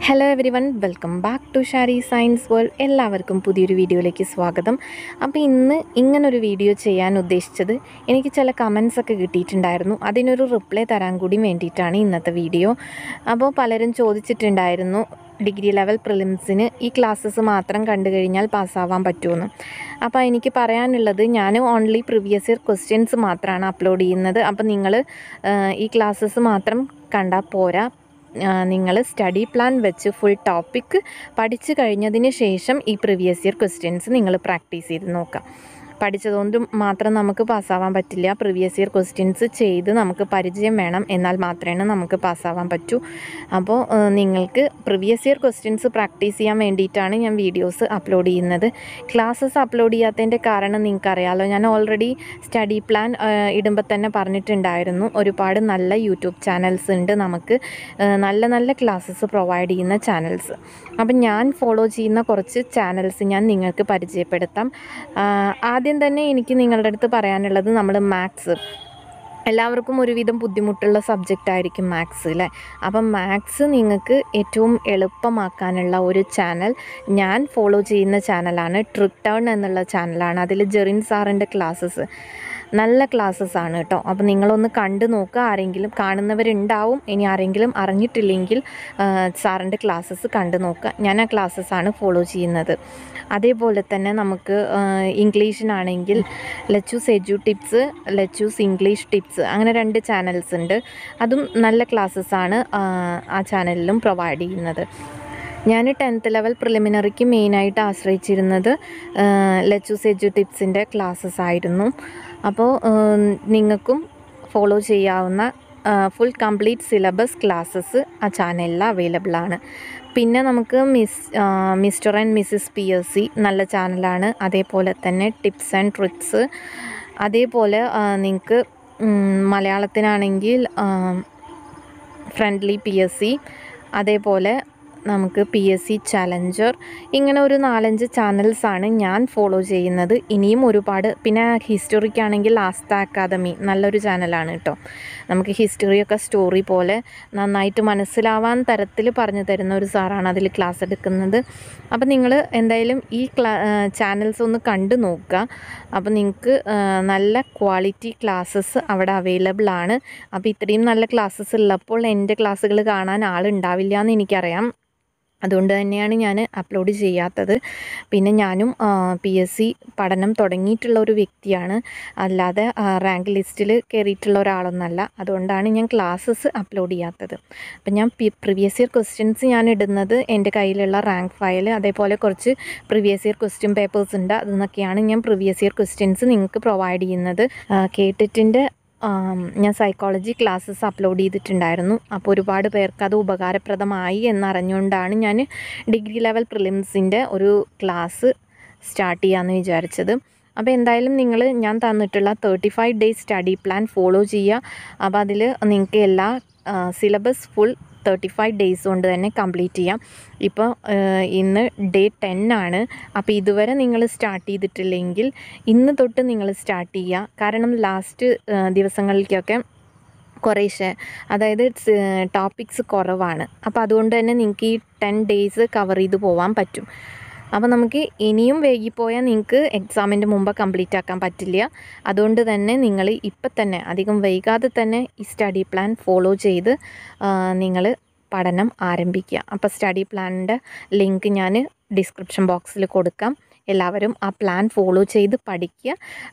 hello everyone welcome back to Shari science world എല്ലാവർക്കും പുതിയൊരു വീഡിയോയിലേക്ക് സ്വാഗതം അപ്പോൾ ഇന്ന് ഇങ്ങനൊരു വീഡിയോ ചെയ്യാൻ ഉദ്ദേശിച്ചത് എനിക്ക് ചില കമൻസ് ഒക്കെ കിട്ടിയിട്ടുണ്ടായിരുന്നു അതിനൊരു റിപ്ലൈ തരാൻ കൂടി വേണ്ടിയിട്ടാണ് ഇന്നത്തെ വീഡിയോ അപ്പോൾ പലരും ചോദിച്ചിട്ടുണ്ടായിരുന്നു ഡിഗ്രി ലെവൽ പ്രിലിംസിന് ഈ ക്ലാസ്സസ് മാത്രം കണ്ടു കഴിഞ്ഞാൽ പാസ്സാവാൻ പറ്റുമെന്ന് അപ്പോൾ എനിക്ക് പറയാനുള്ളത് ഞാൻ ഓൺലി പ്രീവിയസ് ഇയർ ക്വസ്റ്റ്യൻസ് മാത്രമാണ് അപ്ലോഡ് ചെയ്യുന്നത് അപ്പോൾ നിങ്ങൾ ഈ ക്ലാസ്സസ് മാത്രം കണ്ടാൽ പോരാ നിങ്ങൾ സ്റ്റഡി പ്ലാൻ വെച്ച് ഫുൾ ടോപ്പിക് പഠിച്ചു കഴിഞ്ഞതിന് ശേഷം ഈ പ്രീവിയസ് ഇയർ ക്വസ്റ്റ്യൻസ് നിങ്ങൾ പ്രാക്ടീസ് ചെയ്ത് നോക്കാം പഠിച്ചതുകൊണ്ട് മാത്രം നമുക്ക് പാസ്സാവാൻ പറ്റില്ല പ്രീവിയസ് ഇയർ ക്വസ്റ്റ്യൻസ് ചെയ്ത് നമുക്ക് പരിചയം വേണം എന്നാൽ മാത്രമേ നമുക്ക് പാസ്സാവാൻ പറ്റൂ അപ്പോൾ ഏഹ്, നിങ്ങൾക്ക് പ്രീവിയസ് ഇയർ ക്വസ്റ്റ്യൻസ് പ്രാക്ടീസ് ചെയ്യാൻ വേണ്ടിയിട്ടാണ് ഞാൻ വീഡിയോസ് അപ്ലോഡ് ചെയ്യുന്നത് ക്ലാസ്സസ് അപ്ലോഡ് ചെയ്യാത്തതിൻ്റെ കാരണം നിങ്ങൾക്കറിയാലോ ഞാൻ ഓൾറെഡി സ്റ്റഡി പ്ലാൻ ഇടുമ്പോൾ തന്നെ പറഞ്ഞിട്ടുണ്ടായിരുന്നു ഒരുപാട് നല്ല യൂട്യൂബ് ചാനൽസ് ഉണ്ട് നമുക്ക് ഏഹ്, നല്ല നല്ല ക്ലാസ്സസ് പ്രൊവൈഡ് ചെയ്യുന്ന ചാനൽസ് അപ്പം ഞാൻ ഫോളോ ചെയ്യുന്ന കുറച്ച് ചാനൽസ് ഞാൻ നിങ്ങൾക്ക് പരിചയപ്പെടുത്താം ആഹ്, ആദ്യം തന്നെ എനിക്ക് നിങ്ങളുടെ അടുത്ത് പറയാനുള്ളത് നമ്മൾ മാത്സ് എല്ലാവർക്കും ഒരുവിധം ബുദ്ധിമുട്ടുള്ള സബ്ജക്റ്റ് ആയിരിക്കും മാത്സ് അല്ലേ അപ്പം മാത്സ് നിങ്ങൾക്ക് ഏറ്റവും എളുപ്പമാക്കാനുള്ള ഒരു ചാനൽ ഞാൻ ഫോളോ ചെയ്യുന്ന ചാനലാണ് ട്രിക് ടേൺ എന്നുള്ള ചാനലാണ് അതിൽ ജെറിൻ സാറിൻ്റെ ക്ലാസ്സസ് നല്ല ക്ലാസ്സസ് ആണ് കേട്ടോ അപ്പോൾ നിങ്ങളൊന്ന് കണ്ടു നോക്കുക ആരെങ്കിലും കാണുന്നവരുണ്ടാവും ഇനി ആരെങ്കിലും അറിഞ്ഞിട്ടില്ലെങ്കിൽ സാറിൻ്റെ ക്ലാസ്സസ് കണ്ടു നോക്കുക ഞാൻ ആ ക്ലാസ്സസ് ആണ് ഫോളോ ചെയ്യുന്നത് അതേപോലെ തന്നെ നമുക്ക് ഇംഗ്ലീഷിനാണെങ്കിൽ Lachus edu tips Lachus English tips അങ്ങനെ രണ്ട് ചാനൽസ് ഉണ്ട് അതും നല്ല ക്ലാസ്സസ് ആണ് ആ, ആ ചാനലിലും പ്രൊവൈഡ് ചെയ്യുന്നത് ഞാൻ ടെൻത്ത് ലെവൽ പ്രിലിമിനറിക്ക് മെയിനായിട്ട് ആശ്രയിച്ചിരുന്നത് ലച്ചൂസ് എജു ടിപ്സിൻ്റെ ക്ലാസ്സസ് ആയിരുന്നു അപ്പോൾ നിങ്ങൾക്കും ഫോളോ ചെയ്യാവുന്ന ഫുൾ കംപ്ലീറ്റ് സിലബസ് ക്ലാസ്സസ് ആ ചാനലിൽ അവൈലബിൾ ആണ് പിന്നെ നമുക്ക് miss mister and missus P S C നല്ല ചാനലാണ് അതേപോലെ തന്നെ ടിപ്സ് ആൻഡ് ട്രിക്സ് അതേപോലെ നിങ്ങൾക്ക് മലയാളത്തിനാണെങ്കിൽ ഫ്രണ്ട്ലി പി എസ് സി അതേപോലെ നമുക്ക് പി എസ് സി ചലഞ്ചർ ഇങ്ങനെ ഒരു നാലഞ്ച് ചാനൽസാണ് ഞാൻ ഫോളോ ചെയ്യുന്നത് ഇനിയും ഒരുപാട് പിന്നെ ഹിസ്റ്ററിക്കാണെങ്കിൽ ആസ്ത അക്കാദമി നല്ലൊരു ചാനലാണ് കേട്ടോ നമുക്ക് ഹിസ്റ്ററിയൊക്കെ സ്റ്റോറി പോലെ നന്നായിട്ട് മനസ്സിലാവാൻ തരത്തിൽ പറഞ്ഞു തരുന്ന ഒരു സാറാണ് അതിൽ ക്ലാസ് എടുക്കുന്നത് അപ്പോൾ നിങ്ങൾ എന്തായാലും ഈ ക്ലാ ചാനൽസ് ഒന്ന് കണ്ടു നോക്കുക അപ്പോൾ നിങ്ങൾക്ക് നല്ല ക്വാളിറ്റി ക്ലാസ്സസ് അവിടെ അവൈലബിൾ ആണ് അപ്പോൾ ഇത്രയും നല്ല ക്ലാസ്സസ് ഉള്ളപ്പോൾ എൻ്റെ ക്ലാസ്സുകൾ കാണാൻ ആളുണ്ടാവില്ല എന്ന് എനിക്കറിയാം അതുകൊണ്ട് തന്നെയാണ് ഞാൻ അപ്ലോഡ് ചെയ്യാത്തത് പിന്നെ ഞാനും പി എസ് സി പഠനം തുടങ്ങിയിട്ടുള്ള ഒരു വ്യക്തിയാണ് അല്ലാതെ റാങ്ക് ലിസ്റ്റിൽ കയറിയിട്ടുള്ള ഒരാളൊന്നല്ല അതുകൊണ്ടാണ് ഞാൻ ക്ലാസ്സസ് അപ്ലോഡ് ചെയ്യാത്തത് അപ്പം ഞാൻ പി പ്രീവിയസ് ഇയർ ക്വസ്റ്റ്യൻസ് ഞാൻ ഇടുന്നത് എൻ്റെ കയ്യിലുള്ള റാങ്ക് ഫയൽ അതേപോലെ കുറച്ച് പ്രീവിയസ് ഇയർ ക്വസ്റ്റ്യൻ പേപ്പേഴ്സ് ഉണ്ട് അതിൽ ഞാൻ പ്രീവിയസ് ഇയർ ക്വസ്റ്റ്യൻസ് നിങ്ങൾക്ക് പ്രൊവൈഡ് ചെയ്യുന്നത് കേട്ടിട്ടിൻ്റെ ഞാൻ സൈക്കോളജി ക്ലാസ്സസ് അപ്ലോഡ് ചെയ്തിട്ടുണ്ടായിരുന്നു അപ്പോൾ ഒരുപാട് പേർക്ക് അത് ഉപകാരപ്രദമായി എന്നറിഞ്ഞുകൊണ്ടാണ് ഞാൻ ഡിഗ്രി ലെവൽ പ്രിലിംസിൻ്റെ ഒരു ക്ലാസ് സ്റ്റാർട്ട് ചെയ്യാമെന്ന് വിചാരിച്ചത് അപ്പോൾ എന്തായാലും നിങ്ങൾ ഞാൻ തന്നിട്ടുള്ള thirty five days study plan follow ചെയ്യുക അപ്പോൾ അതിൽ നിങ്ങൾക്ക് എല്ലാ syllabus full thirty five days കൊണ്ട് തന്നെ കംപ്ലീറ്റ് ചെയ്യാം ഇപ്പോൾ ഇന്ന് ഡേ ടെൻ ആണ് അപ്പോൾ ഇതുവരെ നിങ്ങൾ സ്റ്റാർട്ട് ചെയ്തിട്ടില്ലെങ്കിൽ ഇന്ന് തൊട്ട് നിങ്ങൾ സ്റ്റാർട്ട് ചെയ്യുക കാരണം ലാസ്റ്റ് ദിവസങ്ങളിലേക്കൊക്കെ കുറേശ്ശെ അതായത് ടോപ്പിക്സ് കുറവാണ് അപ്പോൾ അതുകൊണ്ട് തന്നെ നിങ്ങൾക്ക് ഈ ടെൻ ഡേയ്സ് കവർ ചെയ്ത് പോകാൻ പറ്റും അപ്പോൾ നമുക്ക് ഇനിയും വൈകിപ്പോയാൽ നിങ്ങൾക്ക് എക്സാമിൻ്റെ മുമ്പ് കംപ്ലീറ്റ് ആക്കാൻ പറ്റില്ല അതുകൊണ്ട് തന്നെ നിങ്ങൾ ഇപ്പം തന്നെ അധികം വൈകാതെ തന്നെ ഈ സ്റ്റഡി പ്ലാൻ ഫോളോ ചെയ്ത് നിങ്ങൾ പഠനം ആരംഭിക്കുക അപ്പോൾ സ്റ്റഡി പ്ലാനിൻ്റെ ലിങ്ക് ഞാൻ ഡിസ്ക്രിപ്ഷൻ ബോക്സിൽ കൊടുക്കാം എല്ലാവരും ആ പ്ലാൻ ഫോളോ ചെയ്ത് പഠിക്കുക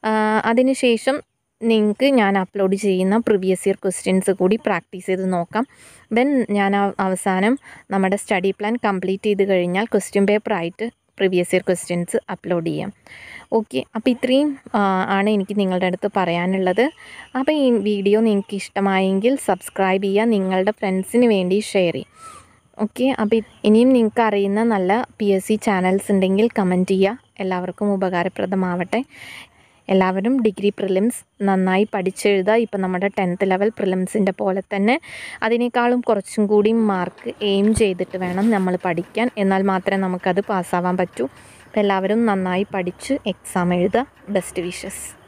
അതിനുശേഷം നിങ്ങൾക്ക് ഞാൻ അപ്ലോഡ് ചെയ്യുന്ന പ്രീവിയസ് ഇയർ ക്വസ്റ്റ്യൻസ് കൂടി പ്രാക്ടീസ് ചെയ്ത് നോക്കാം ദെൻ ഞാൻ ആ- അവസാനം നമ്മുടെ സ്റ്റഡി പ്ലാൻ കംപ്ലീറ്റ് ചെയ്ത് കഴിഞ്ഞാൽ ക്വസ്റ്റ്യൻ പേപ്പറായിട്ട് പ്രീവിയസ് ഇയർ ക്വസ്റ്റ്യൻസ് അപ്ലോഡ് ചെയ്യാം ഓക്കെ അപ്പോൾ ഇത്രയും ആ, ആണ് എനിക്ക് നിങ്ങളുടെ അടുത്ത് പറയാനുള്ളത് അപ്പോൾ ഈ വീഡിയോ നിങ്ങൾക്ക് ഇഷ്ടമായെങ്കിൽ സബ്സ്ക്രൈബ് ചെയ്യുക നിങ്ങളുടെ ഫ്രണ്ട്സിന് വേണ്ടി ഷെയർ ചെയ്യും ഓക്കെ അപ്പോൾ ഇനിയും നിങ്ങൾക്ക് അറിയുന്ന നല്ല പി എസ് സി ചാനൽസ് ഉണ്ടെങ്കിൽ കമൻറ്റ് ചെയ്യുക എല്ലാവർക്കും ഉപകാരപ്രദമാവട്ടെ എല്ലാവരും ഡിഗ്രി പ്രിലിംസ് നന്നായി പഠിച്ചെഴുതുക ഇപ്പം നമ്മുടെ ടെൻത്ത് ലെവൽ പ്രിലിംസിൻ്റെ പോലെ തന്നെ അതിനേക്കാളും കുറച്ചും കൂടി മാർക്ക് എയിം ചെയ്തിട്ട് വേണം നമ്മൾ പഠിക്കാൻ എന്നാൽ മാത്രമേ നമുക്കത് പാസ്സാവാൻ പറ്റൂ അപ്പോൾ എല്ലാവരും നന്നായി പഠിച്ച് എക്സാം എഴുതുക ബെസ്റ്റ് വിഷസ്